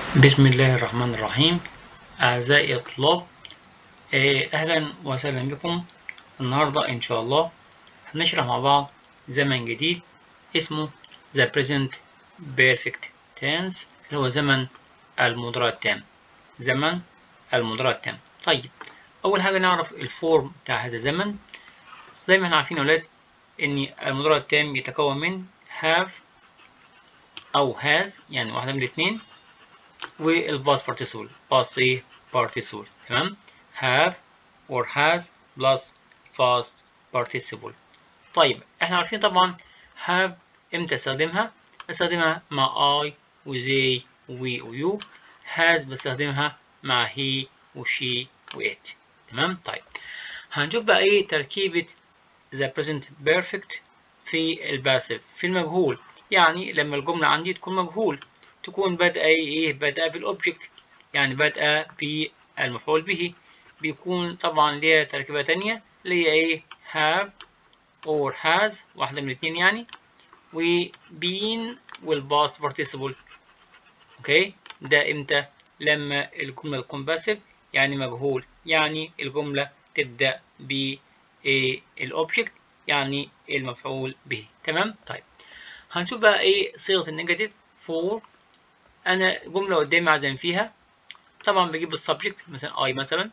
بسم الله الرحمن الرحيم أعزائي الطلاب آه، أهلا وسهلا بكم النهاردة إن شاء الله هنشرح مع بعض زمن جديد اسمه The Present Perfect Tense اللي هو زمن المضارع التام زمن المضارع التام طيب أول حاجة نعرف الفورم بتاع هذا الزمن زي ما احنا عارفين يا ولاد إن المضارع التام يتكون من have أو has يعني واحدة من الاتنين والباس participle باس ايه participle تمام have or has plus past participle طيب احنا عارفين طبعا have امتى استخدمها بستخدمها مع I و they و we و you has بستخدمها مع he و she و it تمام طيب هنشوف بقى ايه تركيبة the present perfect في الباسف في المجهول يعني لما الجملة عندي تكون مجهول تكون بادئة ايه بادئة بالاوبجكت يعني بادئة بالمفعول به بيكون طبعا ليها تركيبة تانية اللي هي ايه have or has واحدة من الاتنين يعني و been والباست participle اوكي ده امتى لما الجملة تكون باسف يعني مجهول يعني الجملة تبدأ ب الاوبجكت يعني المفعول به تمام طيب هنشوف بقى ايه صيغة النيجاتيف for انا جمله قدامي عايز فيها طبعا بجيب السبجكت مثلا I مثلا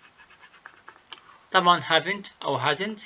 طبعا haven't او hasn't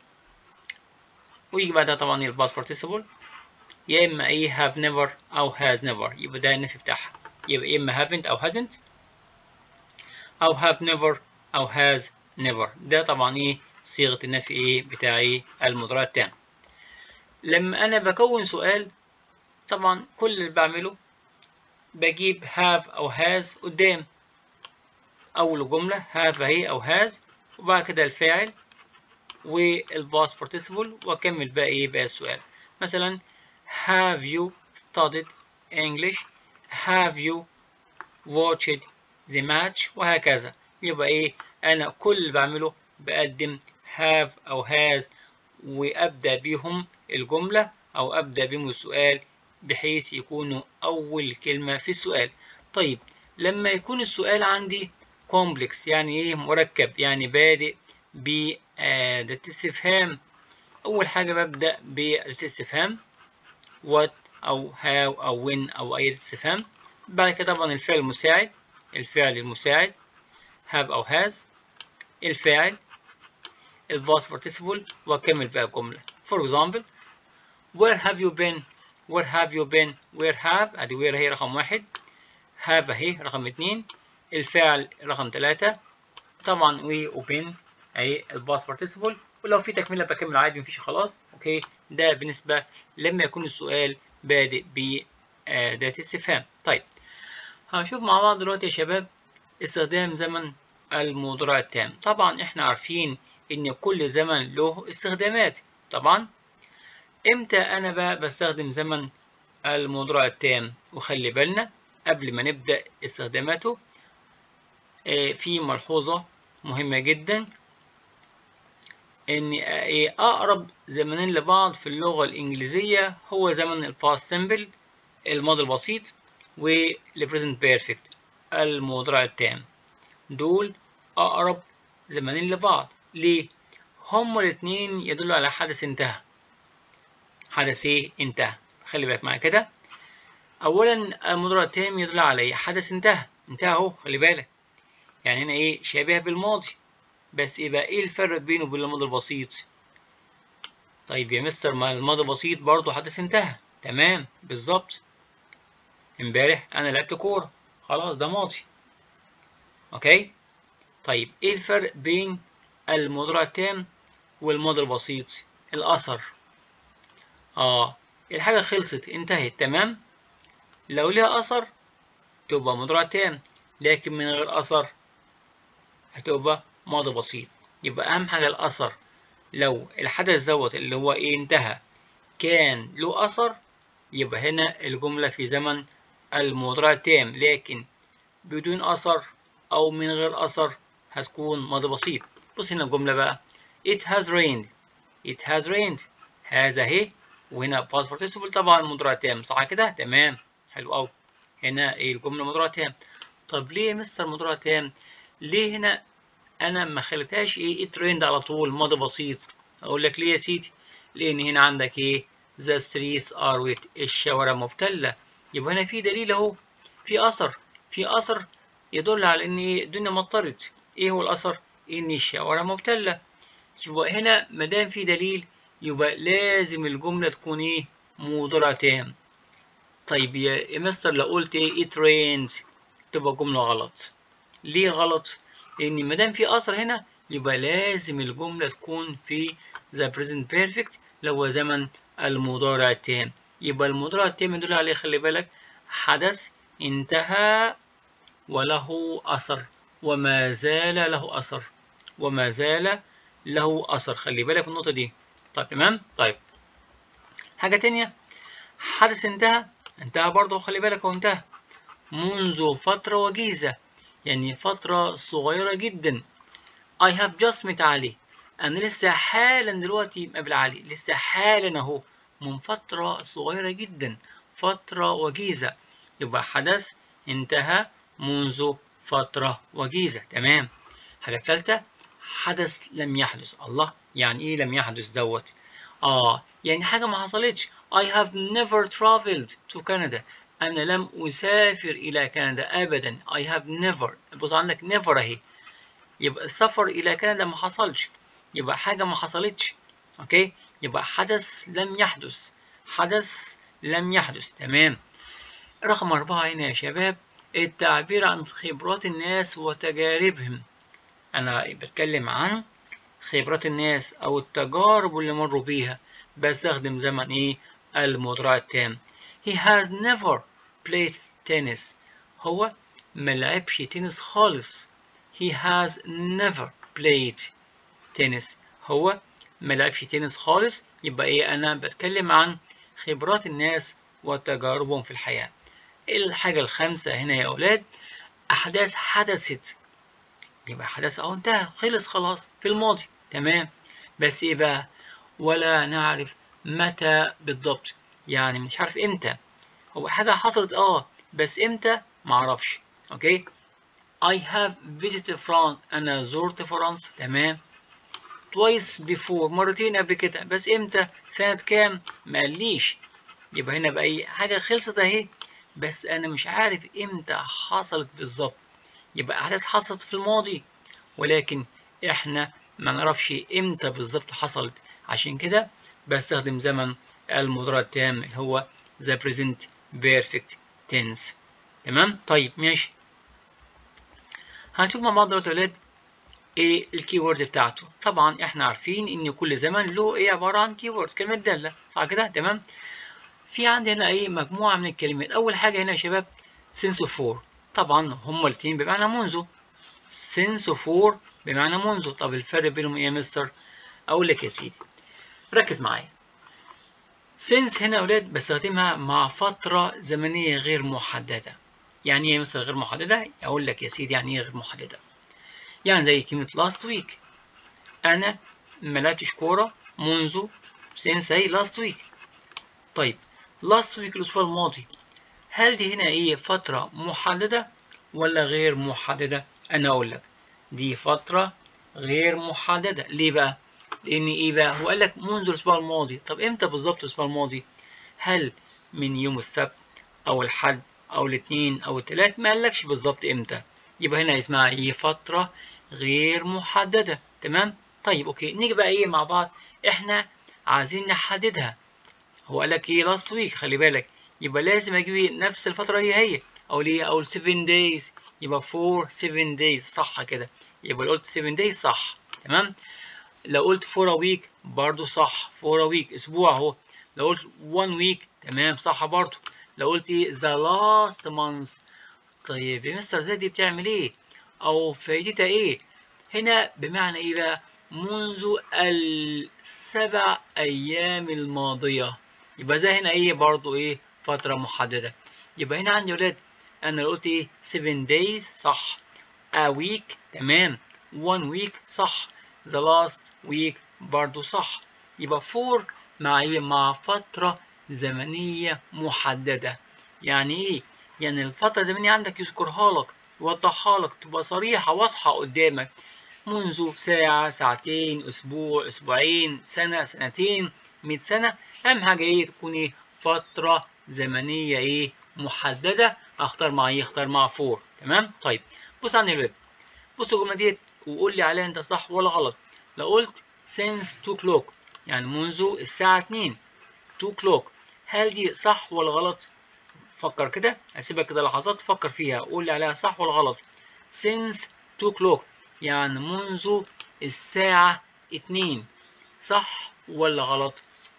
ويجي بعدها طبعا الباست participle يا اما ايه have never او has never يبقى ده النفي بتاعها يبقى يا اما haven't او hasn't او have never او has never ده طبعا ايه صيغه النفي ايه بتاع ايه المضارع التام لما انا بكون سؤال طبعا كل اللي بعمله بجيب have أو has قدام أول جملة have أهي أو has وبعد كده الفاعل والباست participle وأكمل بقى إيه بقى السؤال مثلا have you studied English have you watched the match وهكذا يبقى إيه أنا كل اللي بعمله بقدم have أو has وأبدأ بيهم الجملة أو أبدأ بيهم السؤال بحيث يكونوا أول كلمة في السؤال طيب لما يكون السؤال عندي كومبلكس يعني إيه مركب يعني بادئ بأداة استفهام أول حاجة ببدأ بأداة استفهام what أو how أو when أو أي استفهام بعد كده طبعا الفعل المساعد الفعل المساعد have أو has الفاعل الباست participle وأكمل بقى الجملة for example where have you been where have you been where have ادي where هي رقم واحد have اهي رقم اتنين الفعل رقم تلاتة طبعا we وبين اهي الباست participle ولو في تكملة بكمل عادي مفيش خلاص اوكي ده بالنسبة لما يكون السؤال بادئ بأداة استفهام طيب هنشوف مع بعض دلوقتي يا شباب استخدام زمن المضارع التام طبعا احنا عارفين ان كل زمن له استخدامات طبعا امتى انا بقى بستخدم زمن المضارع التام وخلي بالنا قبل ما نبدا استخداماته في ملحوظه مهمه جدا ان اقرب زمنين لبعض في اللغه الانجليزيه هو زمن الباست سيمبل الماضي البسيط والبريزنت بيرفكت المضارع التام دول اقرب زمنين لبعض ليه هما الاثنين يدلوا على حدث انتهى حدث ايه انتهى خلي بالك معايا كده اولا المضارع التام يدل على حدث انتهى انتهى اهو خلي بالك يعني هنا ايه شبيه بالماضي بس يبقى ايه الفرق بينه وبين الماضي البسيط طيب يا مستر ما الماضي البسيط برضه حدث انتهى تمام بالظبط امبارح انا لعبت كوره خلاص ده ماضي اوكي طيب ايه الفرق بين المضارع التام والماضي البسيط الاثر اه الحاجة خلصت انتهت تمام لو ليها أثر تبقى مضارع تام لكن من غير أثر هتبقى ماضي بسيط يبقى أهم حاجة الأثر لو الحدث دوت اللي هو إيه انتهى كان له أثر يبقى هنا الجملة في زمن المضارع التام لكن بدون أثر أو من غير أثر هتكون ماضي بسيط بص هنا الجملة بقى It has rained It has rained هذا أهي وهنا past participle طبعا مضارع تام صح كده تمام حلو قوي هنا ايه الجمله مضارع تام طب ليه يا مستر مضارع تام ليه هنا انا ما خليتهاش ايه ترند على طول ماضي بسيط اقول لك ليه يا سيدي لان هنا عندك ايه the streets are wet الشوارع مبتله يبقى هنا في دليل اهو في اثر في اثر يدل على ان الدنيا مطرت ايه هو الاثر ان الشوارع مبتله يبقى هنا ما دام في دليل يبقى لازم الجمله تكون ايه مضارع تام طيب يا مستر لو قلت ايه it rained تبقى جمله غلط ليه غلط لان ما دام في اثر هنا يبقى لازم الجمله تكون في the present perfect اللي هو زمن المضارع التام يبقى المضارع التام يدل عليه خلي بالك حدث انتهى وله أثر وما زال له أثر وما زال له أثر خلي بالك من النقطة دي طيب تمام طيب حاجة تانية حدث انتهى انتهى برضه خلي بالك هو انتهى منذ فترة وجيزة يعني فترة صغيرة جدا I have just met علي أنا لسه حالا دلوقتي مقابل علي لسه حالا أهو من فترة صغيرة جدا فترة وجيزة يبقى حدث انتهى منذ فترة وجيزة تمام حاجة ثالثة حدث لم يحدث الله يعني ايه لم يحدث دوت اه يعني حاجة ما حصلتش I have never traveled to Canada أنا لم أسافر إلى كندا أبدا I have never بص عندك never أهي يبقى السفر إلى كندا ما حصلش يبقى حاجة ما حصلتش أوكي يبقى حدث لم يحدث حدث لم يحدث تمام رقم أربعة هنا يا شباب التعبير عن خبرات الناس وتجاربهم أنا بتكلم عن خبرات الناس أو التجارب اللي مروا بيها بستخدم زمن إيه المضارع التام he has never played tennis هو ما لعبش تنس خالص he has never played tennis هو ما لعبش تنس خالص يبقى ايه انا بتكلم عن خبرات الناس وتجاربهم في الحياة الحاجة الخامسة هنا يا أولاد أحداث حدثت يبقى حدث أو انتهى خلص خلاص في الماضي تمام بس إيه بقى ولا نعرف متى بالضبط يعني مش عارف إمتى هو حاجة حصلت آه بس إمتى معرفش أوكي I have visited France أنا زرت فرنسا تمام twice before مرتين قبل كده بس إمتى سنة كام ما قاليش يبقى هنا بقى إيه حاجة خلصت أهي بس أنا مش عارف إمتى حصلت بالظبط يبقى أحداث حصلت في الماضي ولكن إحنا ما نعرفش إمتى بالظبط حصلت عشان كده بستخدم زمن المضارع التام اللي هو the present perfect tense تمام طيب ماشي هنشوف مع بعض دلوقتي يا ولاد ايه الكي وورد بتاعته طبعا احنا عارفين ان كل زمن له ايه عباره عن كي ووردز كلمه داله صح كده تمام في عندي هنا ايه مجموعه من الكلمات اول حاجه هنا يا شباب since فور طبعا هما الاثنين بمعنى منذ since فور بمعنى منذ طب الفرق بينهم ايه يا مستر اقول لك يا سيدي ركز معايا since هنا يا اولاد بستخدمها مع فتره زمنيه غير محدده يعني ايه مثلا غير محدده اقول لك يا سيدي يعني ايه غير محدده يعني زي كلمه last week انا ما لعبتش كوره منذ since اي last week طيب last week الاسبوع الماضي هل دي هنا ايه فتره محدده ولا غير محدده انا اقول لك دي فتره غير محدده ليه بقى لان ايه بقى هو قال لك منذ الاسبوع الماضي طب امتى بالظبط الاسبوع الماضي هل من يوم السبت او الحد او الاثنين او الثلاث ما قالكش بالظبط امتى يبقى هنا اسمها ايه فتره غير محدده تمام طيب اوكي نيجي بقى ايه مع بعض احنا عايزين نحددها هو قال لك ايه لاست ويك خلي بالك يبقى لازم اجيب نفس الفتره هي هي او ليه او 7 دايز يبقى 4 7 دايز صح كده يبقى لو قلت 7 دايز صح تمام لو قلت فور ا ويك برضو صح فور ا ويك اسبوع اهو لو قلت 1 ويك تمام صح برضو لو قلت ذا لاست مانث طيب يا مستر زي دي بتعمل ايه او فايدتها ايه هنا بمعنى ايه بقى منذ السبع ايام الماضيه يبقى زي هنا ايه برضو ايه فتره محدده يبقى هنا عندي ولاد انا لو قلت ايه 7 days صح a week تمام 1 week صح the last week برضو صح يبقى for مع ايه مع فترة زمنية محددة يعني ايه يعني الفترة الزمنية عندك يذكرها لك يوضحها لك تبقى صريحة واضحة قدامك منذ ساعة ساعتين أسبوع أسبوعين سنة سنتين مئة سنة أهم حاجة إيه تكون إيه فترة زمنية إيه محددة أختار مع إيه أختار مع فور تمام طيب بص عن الويب بص الجملة ديت وقول لي عليها أنت صح ولا غلط لو قلت since 2 o'clock يعني منذ الساعة 2 2 o'clock هل دي صح ولا غلط؟ فكر كده هسيبك كده لحظات تفكر فيها قول لي عليها صح ولا غلط since 2 o'clock يعني منذ الساعة 2 صح ولا غلط؟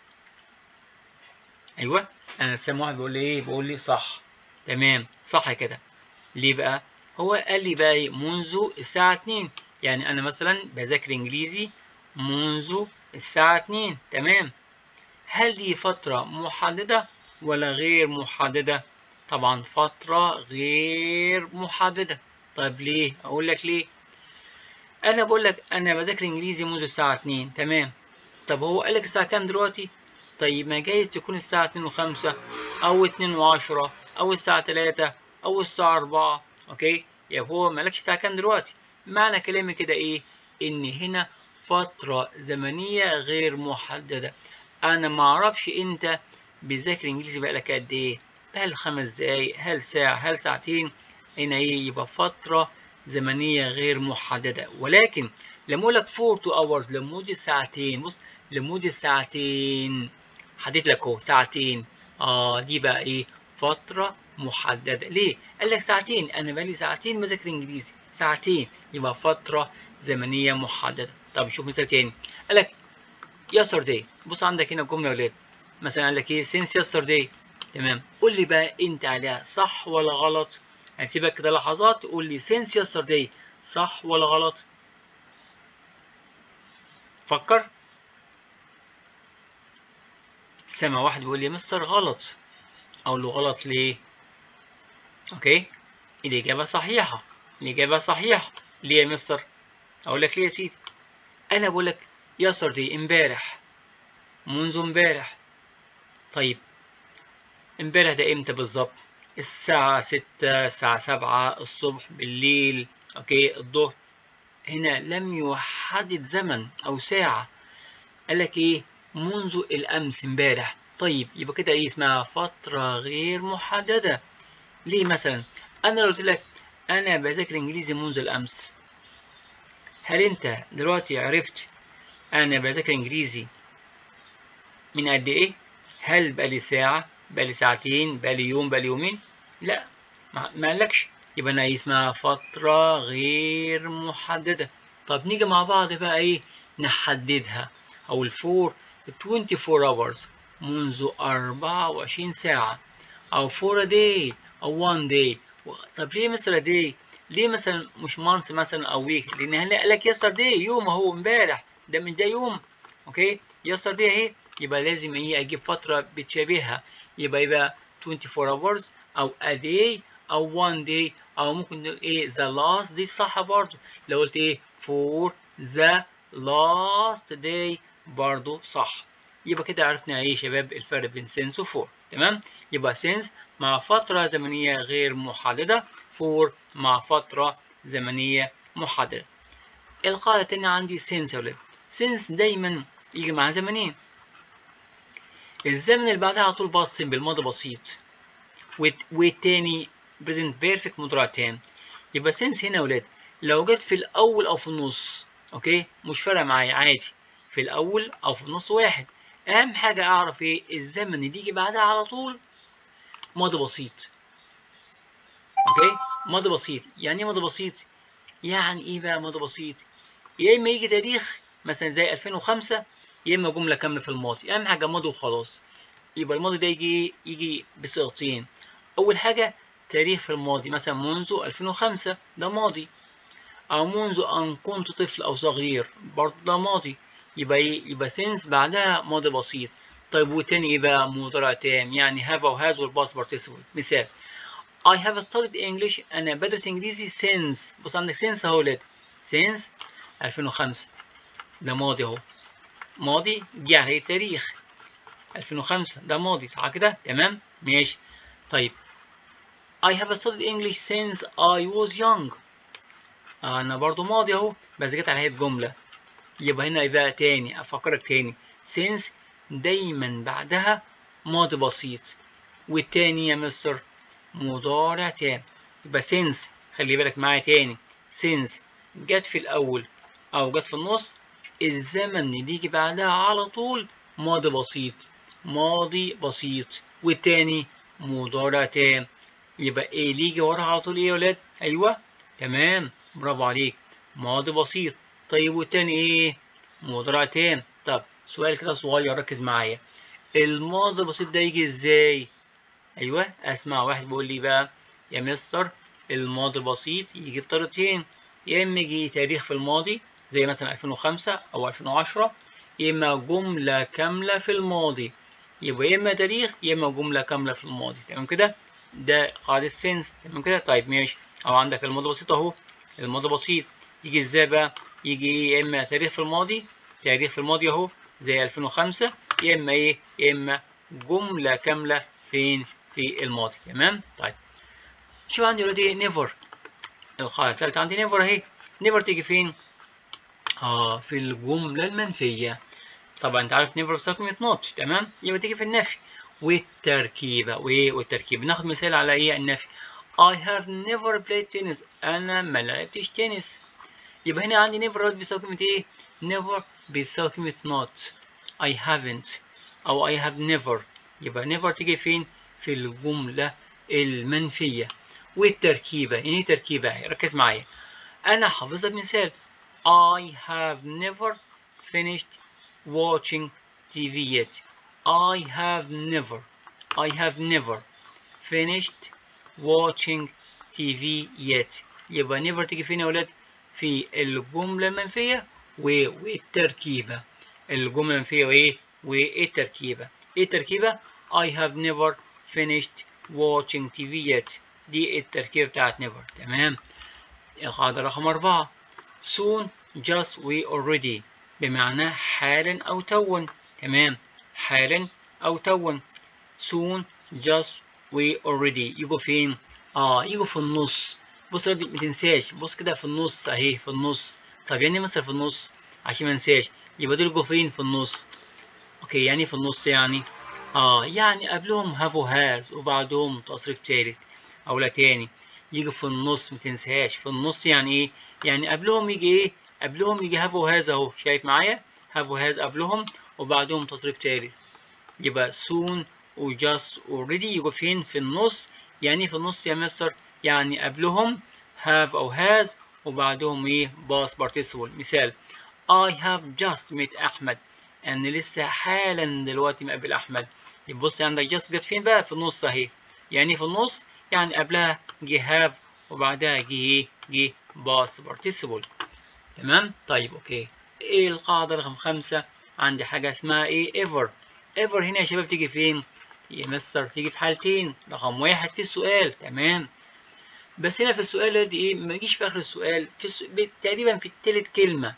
ايوه انا سامع واحد بيقول لي ايه بيقول لي صح تمام صح كده ليه بقى هو قال لي بقى إيه؟ منذ الساعة 2 يعني انا مثلا بذاكر انجليزي منذ الساعة 2 تمام هل دي فترة محددة ولا غير محددة طبعا فترة غير محددة طيب ليه اقول لك ليه انا بقول لك انا بذاكر انجليزي منذ الساعة 2 تمام طب هو قال لك الساعة كام دلوقتي طيب ما جايز تكون الساعة 2 وخمسة أو 2 وعشرة أو الساعة 3 أو الساعة 4 أوكي يعني هو مالكش الساعة كام دلوقتي معنى كلامي كده إيه إن هنا فترة زمنية غير محددة أنا معرفش أنت بتذاكر إنجليزي بقالك قد إيه هل خمس دقايق هل ساعة هل ساعتين هنا إيه يبقى فترة زمنية غير محددة ولكن لما أقول لك 4 to hours لمدة ساعتين بص لمدة ساعتين حددت لك اهو ساعتين اه دي بقى ايه فترة محددة ليه؟ قال لك ساعتين انا بقالي ساعتين بذاكر انجليزي ساعتين يبقى فترة زمنية محددة طب شوف مثال تاني قال لك yesterday بص عندك هنا جملة يا ولاد مثلا قال لك ايه since yesterday تمام قول لي بقى انت عليها صح ولا غلط هسيبك كده لحظات تقول لي since yesterday صح ولا غلط فكر سامع واحد بيقول لي مستر غلط اقول له غلط ليه اوكي الاجابه صحيحه الاجابه صحيحه ليه يا مستر اقول لك ليه يا سيدي انا بقول لك yesterday امبارح منذ امبارح طيب امبارح ده امتى بالظبط الساعة ستة الساعة سبعة الصبح بالليل اوكي الظهر هنا لم يحدد زمن او ساعة قال لك ايه منذ الامس امبارح طيب يبقى كده ايه اسمها فترة غير محددة ليه مثلا انا لو قلت لك انا بذاكر انجليزي منذ الامس هل انت دلوقتي عرفت انا بذاكر انجليزي من قد ايه هل بقالي ساعة بقالي ساعتين بقالي يوم بقالي يومين لا ما قالكش يبقى انا اسمها فترة غير محددة طب نيجي مع بعض بقى ايه نحددها او الفور 24 hours منذ 24 ساعة أو for a day أو one day طب ليه مثلا day؟ ليه مثلا مش month مثلا أو week؟ لأن هنا قال لك yesterday يوم أهو امبارح ده من ده يوم أوكي yesterday أهي يبقى لازم إيه أجيب فترة بتشابهها يبقى يبقى 24 hours أو a day أو one day أو ممكن نقول إيه the last دي صح برضه لو قلت إيه for the last day برضو صح يبقى كده عرفنا ايه يا شباب الفرق بين سينس وفور تمام يبقى سينس مع فترة زمنية غير محددة فور مع فترة زمنية محددة القاعدة التانية عندي سينس يا ولاد سينس دايما يجي مع زمنين الزمن اللي بعدها على طول باص سيمبل ماضي بسيط والتاني بريزنت بيرفكت مضارع تام يبقى سينس هنا يا ولاد لو جت في الاول او في النص اوكي مش فارقه معايا عادي في الأول أو في النص واحد أهم حاجة أعرف إيه الزمن اللي يجي بعدها على طول ماضي بسيط أوكي ماضي بسيط يعني إيه ماضي بسيط؟ يعني إيه بقى ماضي بسيط؟ يا إما يجي تاريخ مثلا زي 2005 يا إما جملة كاملة في الماضي أهم حاجة ماضي وخلاص يبقى الماضي ده يجي يجي بصيغتين أول حاجة تاريخ في الماضي مثلا منذ 2005 ده ماضي أو منذ أن كنت طفل أو صغير برضه ده ماضي يبقى ايه يبقى since بعدها ماضي بسيط طيب والتاني ايه بقى مضارع تام يعني have او has والباست participle مثال I have studied English انا بدرس انجليزي since بص عندك since اهو ولاد since 2005 ده ماضي اهو ماضي جه عليه تاريخ 2005 ده ماضي صح كده تمام ماشي طيب I have studied English since I was young انا برضو ماضي اهو بس جت على هيئة جملة يبقى هنا يبقى تاني افكرك تاني since دايما بعدها ماضي بسيط والتاني يا مستر مضارع تام يبقى since خلي بالك معايا تاني since جت في الأول أو جت في النص الزمن اللي يجي بعدها على طول ماضي بسيط ماضي بسيط والتاني مضارع تام يبقى ايه اللي يجي وراها على طول ايه يا ولاد ايوه تمام برافو عليك ماضي بسيط طيب والتاني ايه مضارع تام طب سؤال كده صغير ركز معايا الماضي البسيط ده يجي ازاي ايوه اسمع واحد بيقول لي بقى يا مستر الماضي البسيط يجي بطريقتين يا اما يجي تاريخ في الماضي زي مثلا 2005 او 2010 يا اما جمله كامله في الماضي يبقى يا اما تاريخ يا اما جمله كامله في الماضي تمام كده ده قاعده سنس تمام كده طيب ماشي او عندك الماضي البسيط اهو الماضي البسيط يجي ازاي بقى يجي يا اما تاريخ في الماضي تاريخ في الماضي اهو زي 2005 يا اما ايه يا اما جمله كامله فين في الماضي تمام طيب شوف عندي دلوقتي نيفر القاعده الثالثه عندي نيفر اهي نيفر تيجي فين اه في الجمله المنفيه طبعا انت عارف نيفر بتستخدم نوت تمام يبقى تيجي في النفي والتركيبه وايه والتركيب ناخد مثال على ايه النفي I have never played tennis انا ما لعبتش تنس يبقى هنا عندي never بيستخدم ايه never بيستخدم not I haven't او I have never يبقى never تيجي فين في الجملة المنفية والتركيبة يعني ايه تركيبة ركز معايا أنا حافظها بمثال I have never finished watching TV yet I have never I have never finished watching TV yet يبقى never تيجي فين يا ولاد في الجملة المنفية والتركيبة الجملة المنفية وإيه والتركيبة إيه التركيبة I have never finished watching TV yet دي التركيبة بتاعت never تمام القاعدة رقم أربعة soon just we already بمعنى حالا أو توا تمام حالا أو توا soon just we already يجوا فين؟ آه يجوا في النص بص ما تنساش بص كده في النص أهي في النص طب يعني مثلا في النص عشان ما انساش يبقى دول يجوا فين في النص اوكي يعني في النص يعني اه يعني قبلهم have وهاز وبعدهم تصريف تالت او لا تاني يجي في النص ما تنساهاش في النص يعني ايه يعني قبلهم يجي ايه قبلهم يجي have وهاز اهو شايف معايا have وهاز قبلهم وبعدهم تصريف تالت يبقى soon و just already يجوا فين في النص يعني في النص يا مستر يعني قبلهم have او has وبعدهم ايه past participle مثال I have just met أحمد أنا لسه حالا دلوقتي مقابل أحمد يبص عندك just جت فين بقى في النص أهي يعني في النص يعني قبلها جه have وبعدها جه إيه جه past participle تمام طيب أوكي إيه القاعدة رقم خمسة عندي حاجة اسمها إيه ever ever هنا يا شباب تيجي فين يا مستر تيجي في حالتين رقم واحد في السؤال تمام بس هنا في السؤال دي ايه ما يجيش في اخر السؤال في السو... تقريبا في التالت كلمه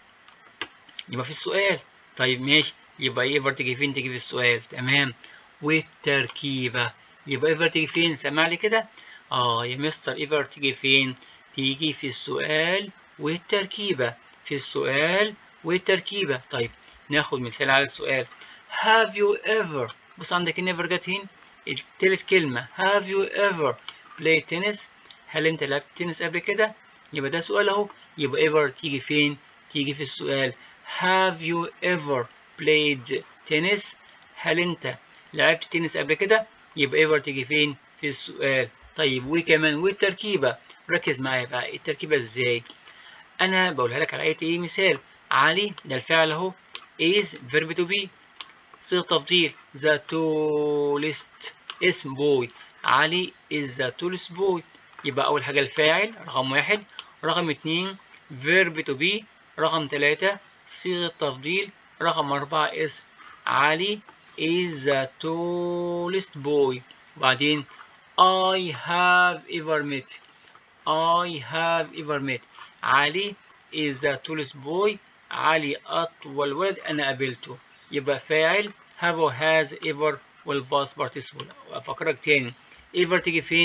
يبقى في السؤال طيب ماشي يبقى ايفر تيجي فين تيجي في السؤال تمام والتركيبه يبقى ايفر تيجي فين سمع لي كده اه يا مستر ايفر تيجي فين تيجي في السؤال والتركيبه في السؤال والتركيبه طيب ناخد مثال على السؤال have you ever بص عندك never جت هنا التالت كلمه have you ever played tennis هل انت لعبت تنس قبل كده يبقى ده سؤال اهو يبقى ever تيجي فين تيجي في السؤال have you ever played tennis هل انت لعبت تنس قبل كده يبقى ever تيجي فين في السؤال طيب وكمان والتركيبة ركز معايا بقى التركيبة ازاي انا بقولها لك على ايه ايه مثال علي ده الفعل اهو is verb to be صيغة تفضيل the tallest اسم boy علي is the tallest boy يبقى أول حاجة الفاعل رقم واحد رقم اتنين verb to be رقم تلاتة صيغة تفضيل رقم أربعة اسم علي is the tallest boy وبعدين I have ever met I have ever met علي is the tallest boy علي أطول ولد أنا قابلته يبقى فاعل have or has ever والباس participle أفكرك تاني ever تيجي فين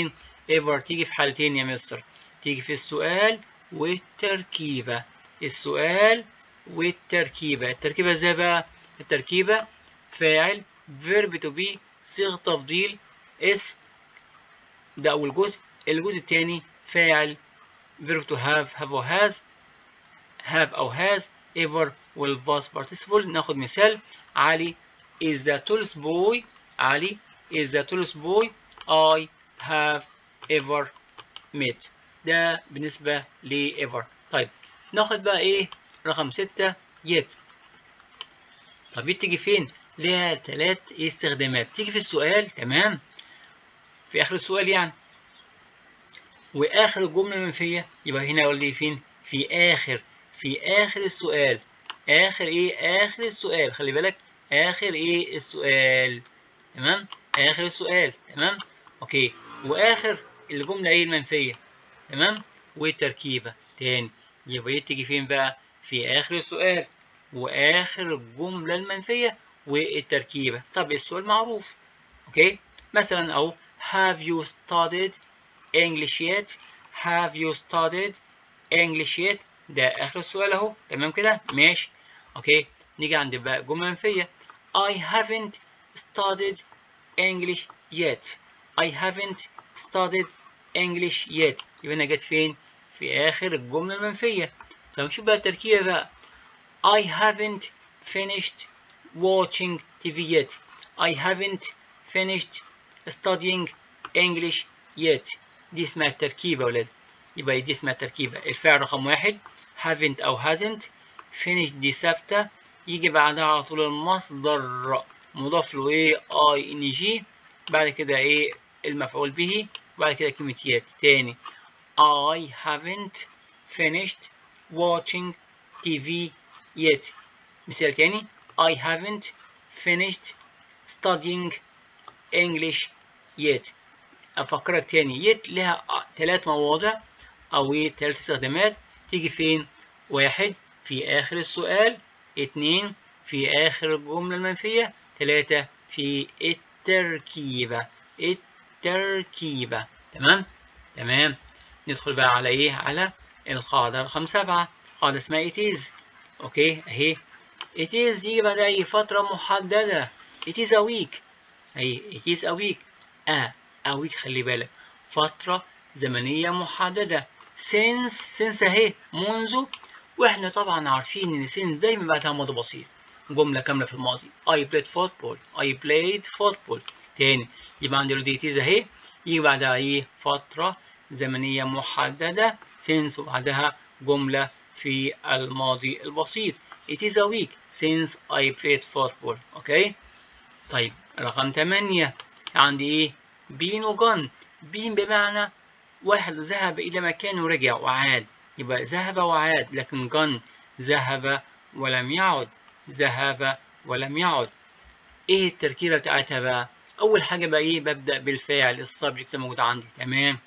ever تيجي في حالتين يا مستر تيجي في السؤال والتركيبة السؤال والتركيبة التركيبة ازاي بقى التركيبة فاعل verb to be صيغة تفضيل اس ده أول جزء الجزء الثاني فاعل verb to have have or has have أو has ever والpast participle ناخد مثال علي is the tallest boy علي is the tallest boy I have ever met ده بالنسبة ل ever طيب ناخد بقى ايه رقم ستة yet طب yet تيجي فين ليها ثلاث استخدامات تيجي في السؤال تمام في اخر السؤال يعني واخر الجملة المنفية يبقى هنا اقول لي فين في اخر في اخر السؤال اخر ايه اخر السؤال خلي بالك اخر ايه السؤال تمام اخر السؤال تمام اوكي واخر الجمله ايه المنفيه تمام والتركيبه تاني يبقى ايه تيجي فين بقى في اخر السؤال واخر الجمله المنفيه والتركيبه طب السؤال معروف اوكي مثلا او have you studied English yet have you studied English yet ده اخر السؤال اهو تمام كده ماشي اوكي نيجي عند بقى جمله منفيه I haven't studied English yet I haven't studied English yet يبقى انا جت فين في اخر الجمله المنفيه طب نشوف بقى التركيبه بقى I haven't finished watching TV yet I haven't finished studying English yet دي اسمها التركيبة يا ولاد يبقى دي اسمها التركيبة الفعل رقم واحد haven't أو hasn't finished دي ثابتة يجي بعدها على طول المصدر مضاف له ايه اي ان جي بعد كده ايه المفعول به بعد كده كلمة يات تاني I haven't finished watching TV yet مثال تاني I haven't finished studying English yet أفكرك تاني yet لها ثلاث مواضع أو ايه ثلاث استخدامات تيجي فين واحد في آخر السؤال اتنين في آخر الجملة المنفية ثلاثة في التركيبة التركيبة تمام تمام ندخل بقى على ايه على القاعدة رقم سبعة قاعدة اسمها it is اوكي اهي it is يجي بعد اي فترة محددة it is a week اهي it is a week اه a week خلي بالك فترة زمنية محددة since since اهي منذ واحنا طبعا عارفين ان since دايما بعدها ماضي بسيط جملة كاملة في الماضي I played football I played football تاني يبقى عندي already it is اهي يجي بعدها ايه فترة زمنية محددة since وبعدها جملة في الماضي البسيط It is a week since I played football اوكي طيب رقم 8 عندي ايه been وgone been بمعنى واحد ذهب إلى مكان ورجع وعاد يبقى ذهب وعاد لكن gone ذهب ولم يعد ذهب ولم يعد ايه التركيبة بتاعتها بقى اول حاجة بقى ايه ببدأ بالفاعل السبجكت الموجود عندي تمام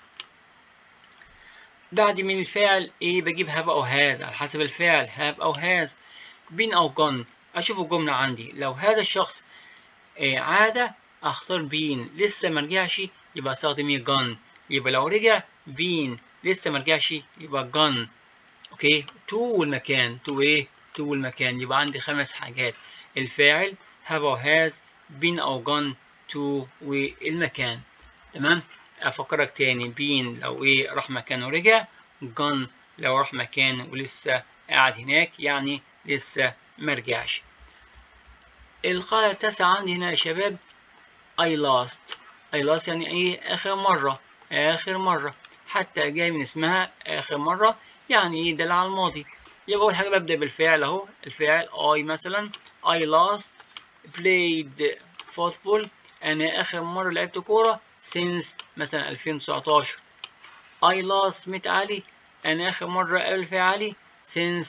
بعد من الفاعل ايه بجيب have او has على حسب الفاعل have او has been او gone اشوف الجملة عندي لو هذا الشخص إيه عاد اختار been لسه مرجعش يبقى استخدم ايه gone يبقى لو رجع been لسه مرجعش يبقى gone اوكي to والمكان to ايه to والمكان يبقى عندي خمس حاجات الفاعل have او has been او gone to والمكان تمام افكرك تاني been لو ايه راح مكان ورجع gone لو راح مكان ولسه قاعد هناك يعني لسه مرجعش القاعدة التاسعة عندي هنا يا شباب I lost I lost يعني ايه اخر مرة اخر مرة حتى جاي من اسمها اخر مرة يعني ايه دل على الماضي يبقى اول حاجة ببدأ بالفعل اهو الفعل I مثلا I last played football انا اخر مرة لعبت كورة since مثلا 2019 I last met علي انا اخر مرة قابلت في علي since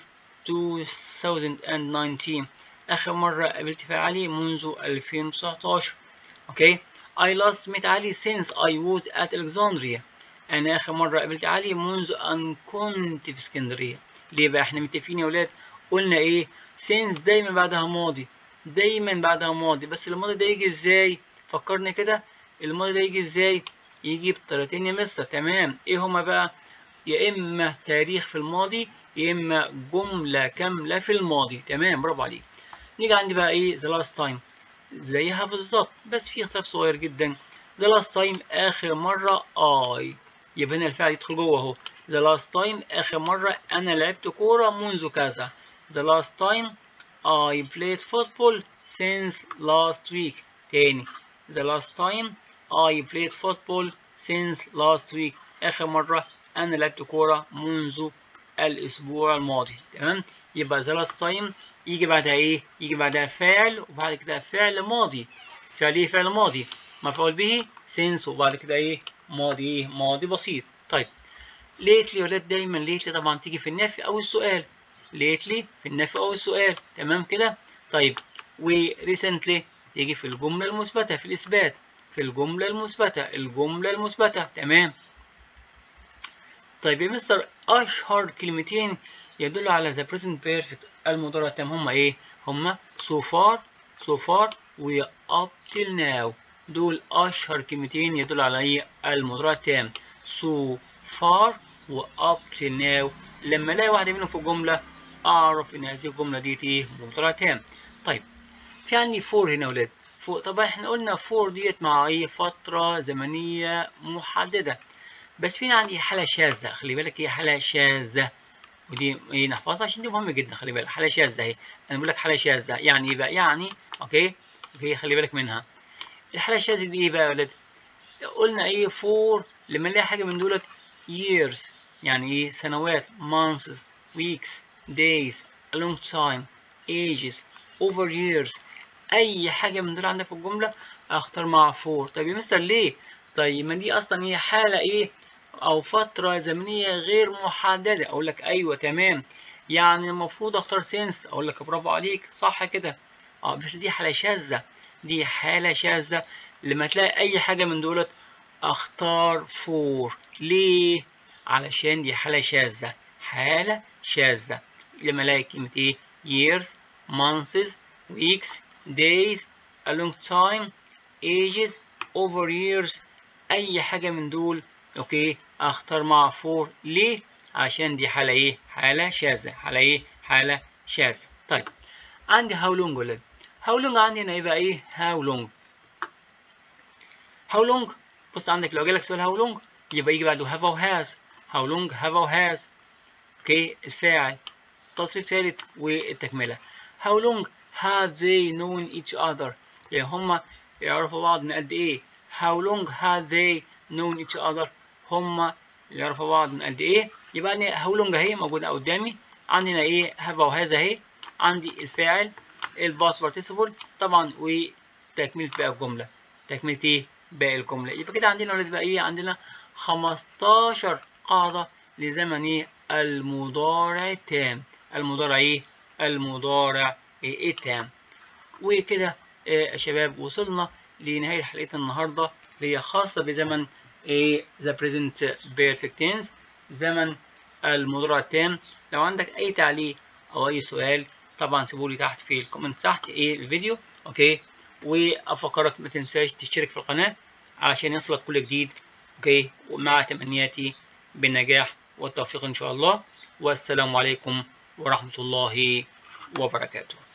2019 اخر مرة قابلت في علي منذ 2019 اوكي I last met علي since I was at Alexandria انا اخر مرة قابلت علي منذ ان كنت في اسكندرية ليه بقى احنا متفقين يا ولاد قلنا ايه since دايما بعدها ماضي دايما بعدها ماضي بس الماضي ده يجي ازاي فكرني كده الماضي ده يجي ازاي يجي بطريقتين يا مستر تمام ايه هما بقى يا اما تاريخ في الماضي يا اما جمله كامله في الماضي تمام برافو عليك نيجي عندي بقى ايه the last time زيها بالظبط بس في اختلاف صغير جدا the last time اخر مره I يبقى هنا الفعل يدخل جوه اهو the last time اخر مره انا لعبت كوره منذ كذا the last time I played football since last week تاني the last time I played football since last week آخر مرة أنا لعبت كورة منذ الأسبوع الماضي تمام يبقى the last time يجي بعدها إيه؟ يجي بعدها فعل وبعد كده فعل ماضي فعل إيه؟ فعل ماضي مفعول به since وبعد كده إيه؟ ماضي إيه؟ ماضي بسيط طيب lately يا ولاد دايما lately طبعا تيجي في النفي أو السؤال lately في النفي أو السؤال تمام كده طيب و recently يجي في الجملة المثبتة في الإثبات في الجملة المثبتة الجملة المثبتة تمام طيب يا مستر أشهر كلمتين يدل على the present perfect المضارع التام هما إيه؟ هما so far so far و up till now دول أشهر كلمتين يدل على إيه؟ المضارع التام so far و up till now لما ألاقي واحدة منهم في الجملة أعرف إن هذه الجملة دي إيه؟ مضارع تام طيب في عندي فور هنا يا ولاد فور طبعا احنا قلنا فور ديت مع ايه فترة زمنية محددة بس في عندي حالة شاذة خلي بالك هي حالة شاذة ودي ايه نحفظها عشان دي مهمة جدا خلي بالك حالة شاذة اهي انا بقول لك حالة شاذة يعني ايه بقى يعني اوكي اوكي خلي بالك منها الحالة الشاذة دي ايه بقى يا ولاد قلنا ايه فور لما نلاقي حاجة من دولت years يعني ايه سنوات months weeks days a long time ages over years اي حاجه من دول عندك في الجمله اختار مع فور طيب يا مستر ليه طيب ما دي اصلا هي حاله ايه او فتره زمنيه غير محدده اقول لك ايوه تمام يعني المفروض اختار سينس اقول لك برافو عليك صح كده اه بس دي حاله شاذه دي حاله شاذه لما تلاقي اي حاجه من دولت اختار فور ليه علشان دي حاله شاذه حاله شاذه لما الاقي كلمه ايه years months weeks days a long time ages over years اي حاجة من دول اوكي اختار مع فور ليه عشان دي حالة ايه حالة شاذة حالة ايه حالة شاذة طيب عندي how long ولد how long عندي هنا يبقى ايه how long how long بص عندك لو جالك سؤال how long يبقى يجي بعده have or has how long have or has اوكي الفاعل تصريف ثالث والتكملة how long have they known each other يعني هما يعرفوا بعض من قد ايه how long have they known each other هما يعرفوا بعض من قد ايه يبقى أنا how long اهي موجودة قدامي عندنا ايه have وهذا اهي عندي الفاعل الباس participle طبعا وتكملة باقي الجملة تكملة ايه باقي الجملة يبقى كده عندنا ولاد بقى ايه عندنا 15 قاعدة لزمن ايه المضارع التام المضارع ايه المضارع إيه التام وكده يا شباب وصلنا لنهاية حلقة النهاردة اللي هي خاصة بزمن إيه the present perfect tense زمن المضارع التام لو عندك أي تعليق أو أي سؤال طبعا سيبولي تحت في الكومنت تحت إيه الفيديو أوكي وأفكرك ما تنساش تشترك في القناة عشان يصلك كل جديد أوكي ومع تمنياتي بالنجاح والتوفيق إن شاء الله والسلام عليكم ورحمة الله وبركاته